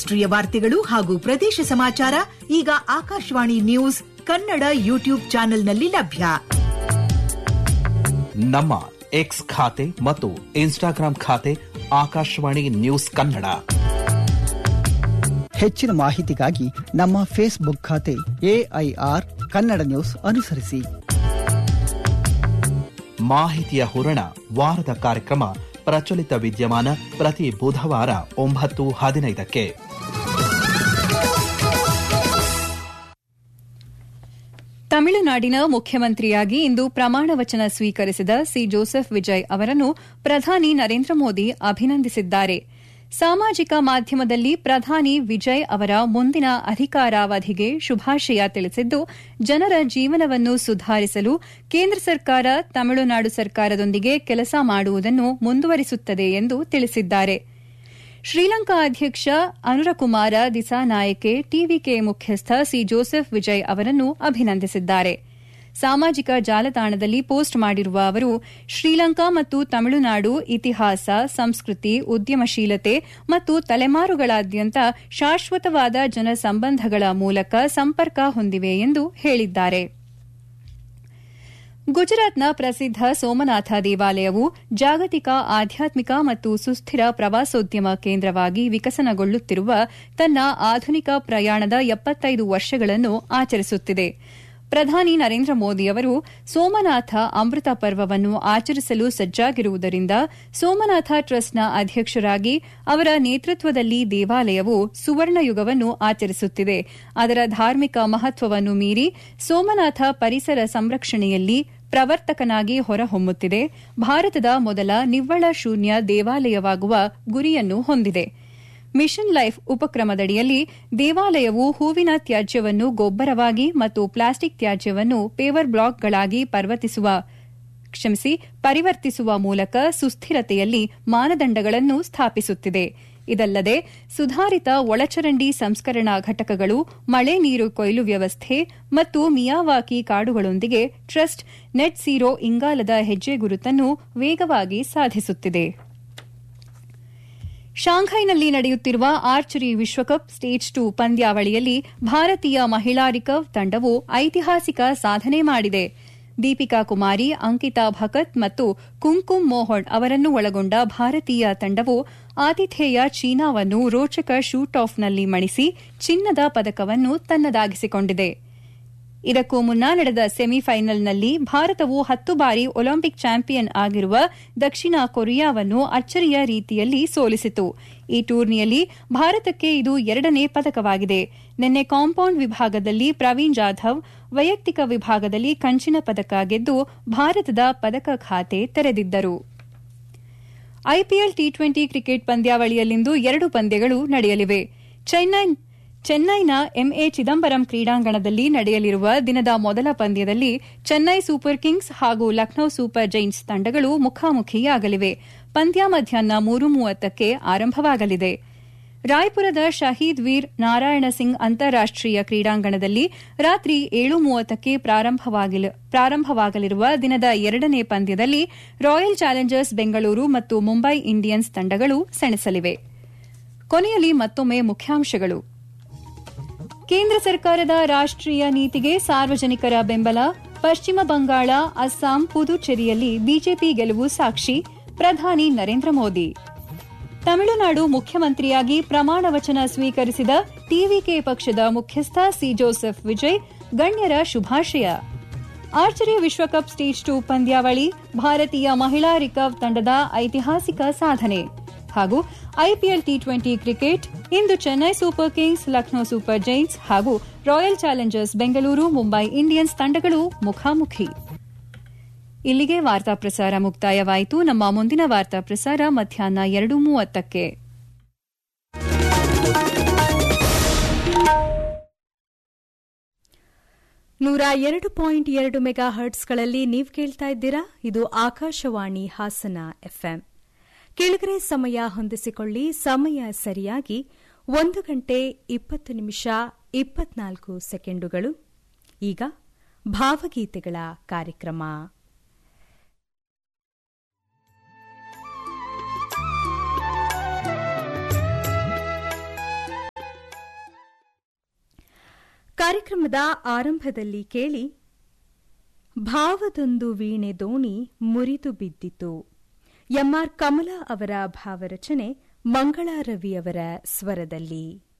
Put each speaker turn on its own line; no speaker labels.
ರಾಷ್ಟ್ರೀಯ ವಾರ್ತೆಗಳು ಹಾಗೂ ಪ್ರದೇಶ ಸಮಾಚಾರ ಈಗ ಆಕಾಶವಾಣಿ ನ್ಯೂಸ್ ಕನ್ನಡ ಯೂಟ್ಯೂಬ್ ಚಾನೆಲ್ನಲ್ಲಿ ಲಭ್ಯ
ನಮ್ಮ ಎಕ್ಸ್ ಖಾತೆ ಮತ್ತು ಇನ್ಸ್ಟಾಗ್ರಾಂ ಖಾತೆ ಆಕಾಶವಾಣಿ ನ್ಯೂಸ್ ಕನ್ನಡ
ಹೆಚ್ಚಿನ ಮಾಹಿತಿಗಾಗಿ ನಮ್ಮ ಫೇಸ್ಬುಕ್ ಖಾತೆ ಎಐಆರ್ ಕನ್ನಡ ನ್ಯೂಸ್ ಅನುಸರಿಸಿ
ಮಾಹಿತಿಯ ಹೂರಣ ವಾರದ ಕಾರ್ಯಕ್ರಮ ಪ್ರಚಲಿತ ವಿದ್ಯಮಾನ ಪ್ರತಿ ಬುಧವಾರ ಒಂಬತ್ತು ಹದಿನೈದಕ್ಕೆ
ತಮಿಳುನಾಡಿನ ಮುಖ್ಯಮಂತ್ರಿಯಾಗಿ ಇಂದು ಪ್ರಮಾಣ ವಚನ ಸ್ವೀಕರಿಸಿದ ಸಿ ಜೋಸೆಫ್ ವಿಜಯ್ ಅವರನ್ನು ಪ್ರಧಾನಿ ನರೇಂದ್ರ ಮೋದಿ ಅಭಿನಂದಿಸಿದ್ದಾರೆ ಸಾಮಾಜಿಕ ಮಾಧ್ಯಮದಲ್ಲಿ ಪ್ರಧಾನಿ ವಿಜಯ್ ಅವರ ಮುಂದಿನ ಅಧಿಕಾರಾವಧಿಗೆ ಶುಭಾಶಯ ತಿಳಿಸಿದ್ದು ಜನರ ಜೀವನವನ್ನು ಸುಧಾರಿಸಲು ಕೇಂದ್ರ ಸರ್ಕಾರ ತಮಿಳುನಾಡು ಸರ್ಕಾರದೊಂದಿಗೆ ಕೆಲಸ ಮಾಡುವುದನ್ನು ಮುಂದುವರಿಸುತ್ತದೆ ಎಂದು ತಿಳಿಸಿದ್ದಾರೆ ಶ್ರೀಲಂಕಾ ಅಧ್ಯಕ್ಷ ಅನುರಕುಮಾರ ದಿಸಾನಾಯಕೆ ಟಿವಿಕೆ ಮುಖ್ಯಸ್ಥ ಸಿ ಜೋಸೆಫ್ ವಿಜಯ್ ಅವರನ್ನು ಅಭಿನಂದಿಸಿದ್ದಾರೆ ಸಾಮಾಜಿಕ ಜಾಲತಾಣದಲ್ಲಿ ಪೋಸ್ಟ್ ಮಾಡಿರುವ ಅವರು ಶ್ರೀಲಂಕಾ ಮತ್ತು ತಮಿಳುನಾಡು ಇತಿಹಾಸ ಸಂಸ್ಕೃತಿ ಉದ್ಯಮಶೀಲತೆ ಮತ್ತು ತಲೆಮಾರುಗಳಾದ್ಯಂತ ಶಾಶ್ವತವಾದ ಜನಸಂಬಂಧಗಳ ಮೂಲಕ ಸಂಪರ್ಕ ಹೊಂದಿವೆ ಎಂದು ಹೇಳಿದ್ದಾರೆ ಗುಜರಾತ್ನ ಪ್ರಸಿದ್ದ ಸೋಮನಾಥ ದೇವಾಲಯವು ಜಾಗತಿಕ ಆಧ್ಯಾತ್ಮಿಕ ಮತ್ತು ಸುಸ್ಥಿರ ಪ್ರವಾಸೋದ್ಯಮ ಕೇಂದ್ರವಾಗಿ ವಿಕಸನಗೊಳ್ಳುತ್ತಿರುವ ತನ್ನ ಆಧುನಿಕ ಪ್ರಯಾಣದ ಎಪ್ಪತ್ತೈದು ವರ್ಷಗಳನ್ನು ಆಚರಿಸುತ್ತಿದೆ ಪ್ರಧಾನಿ ನರೇಂದ್ರ ಮೋದಿ ಅವರು ಸೋಮನಾಥ ಅಮೃತ ಪರ್ವವನ್ನು ಆಚರಿಸಲು ಸಜ್ಜಾಗಿರುವುದರಿಂದ ಸೋಮನಾಥ ಟ್ರಸ್ಟ್ನ ಅಧ್ಯಕ್ಷರಾಗಿ ಅವರ ನೇತೃತ್ವದಲ್ಲಿ ದೇವಾಲಯವು ಸುವರ್ಣಯುಗವನ್ನು ಆಚರಿಸುತ್ತಿದೆ ಅದರ ಧಾರ್ಮಿಕ ಮಹತ್ವವನ್ನು ಮೀರಿ ಸೋಮನಾಥ ಪರಿಸರ ಸಂರಕ್ಷಣೆಯಲ್ಲಿ ಪ್ರವರ್ತಕನಾಗಿ ಹೊರಹೊಮ್ಮುತ್ತಿದೆ ಭಾರತದ ಮೊದಲ ನಿವ್ವಳ ಶೂನ್ಯ ದೇವಾಲಯವಾಗುವ ಗುರಿಯನ್ನು ಹೊಂದಿದೆ ಮಿಷನ್ ಲೈಫ್ ಉಪಕ್ರಮದಡಿಯಲ್ಲಿ ದೇವಾಲಯವು ಹೂವಿನ ತ್ಯಾಜ್ಯವನ್ನು ಗೊಬ್ಬರವಾಗಿ ಮತ್ತು ಪ್ಲಾಸ್ಟಿಕ್ ತ್ಯಾಜ್ಯವನ್ನು ಪೇವರ್ ಬ್ಲಾಕ್ಗಳಾಗಿ ಪರ್ವತಿಸುವ ಕ್ಷಮಿಸಿ ಪರಿವರ್ತಿಸುವ ಮೂಲಕ ಸುಸ್ಥಿರತೆಯಲ್ಲಿ ಮಾನದಂಡಗಳನ್ನು ಸ್ಥಾಪಿಸುತ್ತಿದೆ ಇದಲ್ಲದೆ ಸುಧಾರಿತ ಒಳಚರಂಡಿ ಸಂಸ್ಕರಣಾ ಘಟಕಗಳು ಮಳೆ ನೀರು ಕೊಯ್ಲು ವ್ಯವಸ್ಥೆ ಮತ್ತು ಮಿಯಾವಾಕಿ ಕಾಡುಗಳೊಂದಿಗೆ ಟ್ರಸ್ಟ್ ನೆಟ್ ಝೀರೋ ಇಂಗಾಲದ ಹೆಜ್ಜೆ ಗುರುತನ್ನು ವೇಗವಾಗಿ ಸಾಧಿಸುತ್ತಿದೆ ಶಾಂಘೈನಲ್ಲಿ ನಡೆಯುತ್ತಿರುವ ಆರ್ಚರಿ ವಿಶ್ವಕಪ್ ಸ್ಟೇಜ್ ಟು ಪಂದ್ಯಾವಳಿಯಲ್ಲಿ ಭಾರತೀಯ ಮಹಿಳಾ ರಿಕರ್ವ್ ತಂಡವು ಐತಿಹಾಸಿಕ ಸಾಧನೆ ಮಾಡಿದೆ ದೀಪಿಕಾ ಕುಮಾರಿ ಅಂಕಿತಾ ಭಕತ್ ಮತ್ತು ಕುಂಕುಮ್ ಮೋಹನ್ ಅವರನ್ನು ಒಳಗೊಂಡ ಭಾರತೀಯ ತಂಡವು ಆತಿಥೇಯ ಚೀನಾವನ್ನು ರೋಚಕ ಶೂಟ್ ಆಫ್ನಲ್ಲಿ ಮಣಿಸಿ ಚಿನ್ನದ ಪದಕವನ್ನು ತನ್ನದಾಗಿಸಿಕೊಂಡಿದೆ ಇದಕ್ಕೂ ಮುನ್ನ ನಡೆದ ಸೆಮಿಫೈನಲ್ನಲ್ಲಿ ಭಾರತವು ಹತ್ತು ಬಾರಿ ಒಲಿಂಪಿಕ್ ಚಾಂಪಿಯನ್ ಆಗಿರುವ ದಕ್ಷಿಣ ಕೊರಿಯಾವನ್ನು ಅಚ್ಚರಿಯ ರೀತಿಯಲ್ಲಿ ಸೋಲಿಸಿತು ಈ ಟೂರ್ನಿಯಲ್ಲಿ ಭಾರತಕ್ಕೆ ಇದು ಎರಡನೇ ಪದಕವಾಗಿದೆ ನಿನ್ನೆ ಕಾಂಪೌಂಡ್ ವಿಭಾಗದಲ್ಲಿ ಪ್ರವೀಣ್ ಜಾಧವ್ ವೈಯಕ್ತಿಕ ವಿಭಾಗದಲ್ಲಿ ಕಂಚಿನ ಪದಕ ಗೆದ್ದು ಭಾರತದ ಪದಕ ಖಾತೆ ತೆರೆದಿದ್ದರು ಐಪಿಎಲ್ ಟಿ ಟ್ವೆಂಟಿ ಕ್ರಿಕೆಟ್ ಪಂದ್ಯಾವಳಿಯಲ್ಲಿಂದು ಎರಡು ಪಂದ್ಯಗಳು ನಡೆಯಲಿವೆ ಚೆನ್ನೈನ ಎಂಎ ಚಿದಂಬರಂ ಕ್ರೀಡಾಂಗಣದಲ್ಲಿ ನಡೆಯಲಿರುವ ದಿನದ ಮೊದಲ ಪಂದ್ಯದಲ್ಲಿ ಚೆನ್ನೈ ಸೂಪರ್ ಕಿಂಗ್ಸ್ ಹಾಗೂ ಲಖನೌ ಸೂಪರ್ ಜೈಂಟ್ಸ್ ತಂಡಗಳು ಮುಖಾಮುಖಿಯಾಗಲಿವೆ ಪಂದ್ಯ ಮಧ್ಯಾಹ್ನ ಮೂರು ಮೂವತ್ತಕ್ಕೆ ಆರಂಭವಾಗಲಿದೆ ರಾಯ್ಪುರದ ಶಹೀದ್ ವೀರ್ ನಾರಾಯಣ ಸಿಂಗ್ ಅಂತಾರಾಷ್ಟೀಯ ಕ್ರೀಡಾಂಗಣದಲ್ಲಿ ರಾತ್ರಿ ಏಳು ಮೂವತ್ತಕ್ಕೆ ಪ್ರಾರಂಭವಾಗಲಿರುವ ದಿನದ ಎರಡನೇ ಪಂದ್ಯದಲ್ಲಿ ರಾಯಲ್ ಚಾಲೆಂಜರ್ಸ್ ಬೆಂಗಳೂರು ಮತ್ತು ಮುಂಬೈ ಇಂಡಿಯನ್ಸ್ ತಂಡಗಳು ಸೆಣಸಲಿವೆ ಕೊನೆಯಲ್ಲಿ ಮತ್ತೊಮ್ಮೆ ಮುಖ್ಯಾಂಶಗಳು ಕೇಂದ್ರ ಸರ್ಕಾರದ ರಾಷ್ಟೀಯ ನೀತಿಗೆ ಸಾರ್ವಜನಿಕರ ಬೆಂಬಲ ಪಶ್ಚಿಮ ಬಂಗಾಳ ಅಸ್ಸಾಂ ಪುದುಚೇರಿಯಲ್ಲಿ ಬಿಜೆಪಿ ಗೆಲುವು ಸಾಕ್ಷಿ ಪ್ರಧಾನಿ ನರೇಂದ್ರ ಮೋದಿ ತಮಿಳುನಾಡು ಮುಖ್ಯಮಂತ್ರಿಯಾಗಿ ಪ್ರಮಾಣ ವಚನ ಸ್ವೀಕರಿಸಿದ ಟಿವಿಕೆ ಪಕ್ಷದ ಮುಖ್ಯಸ್ಥ ಸಿ ಜೋಸೆಫ್ ವಿಜಯ್ ಗಣ್ಯರ ಶುಭಾಶಯ ಆರ್ಚರಿ ವಿಶ್ವಕಪ್ ಸ್ಟೇಜ್ ಟು ಪಂದ್ಯಾವಳಿ ಭಾರತೀಯ ಮಹಿಳಾ ರಿಕರ್ವ್ ತಂಡದ ಐತಿಹಾಸಿಕ ಸಾಧನೆ ಹಾಗೂ ಐಪಿಎಲ್ ಟಿ ಟ್ವೆಂಟಿ ಕ್ರಿಕೆಟ್ ಇಂದು Chennai super kings Lucknow super giants ಹಾಗೂ royal challengers Bengaluru Mumbai Indians ತಂಡಗಳು ಮುಖಾಮುಖಿ ಇಲ್ಲಿಗೆ ವಾರ್ತಾ ಪ್ರಸಾರ ಮುಕ್ತಾಯವಾಯಿತು ನಮ್ಮ ಮುಂದಿನ ವಾರ್ತಾ ಪ್ರಸಾರ ಮಧ್ಯಾಹ್ನ ಎರಡು ಮೂವತ್ತಕ್ಕೆ
ನೂರ ಎರಡು ಪಾಯಿಂಟ್ ಎರಡು ಮೆಗಾ ಹರ್ಟ್ಸ್ಗಳಲ್ಲಿ ನೀವು ಕೇಳ್ತಾ ಇದ್ದೀರಾ ಇದು ಆಕಾಶವಾಣಿ ಹಾಸನ ಎಫ್ಎಂ ಕೆಳಗರೆ ಸಮಯ ಹೊಂದಿಸಿಕೊಳ್ಳಿ ಸಮಯ ಸರಿಯಾಗಿ ಒಂದು ಗಂಟೆ ಇಪ್ಪತ್ತು ನಿಮಿಷ ಇಪ್ಪತ್ನಾಲ್ಕು ಸೆಕೆಂಡುಗಳು ಈಗ ಭಾವಗೀತೆಗಳ ಕಾರ್ಯಕ್ರಮ ಕಾರ್ಯಕ್ರಮದ ಆರಂಭದಲ್ಲಿ ಕೇಳಿ ಭಾವದೊಂದು ವೀಣೆ ದೋಣಿ ಮುರಿದು ಬಿದ್ದಿತು ಎಂಆರ್ ಕಮಲಾ ಅವರ ಭಾವರಚನೆ ಮಂಗಳಾ ರವಿಯವರ ಸ್ವರದಲ್ಲಿ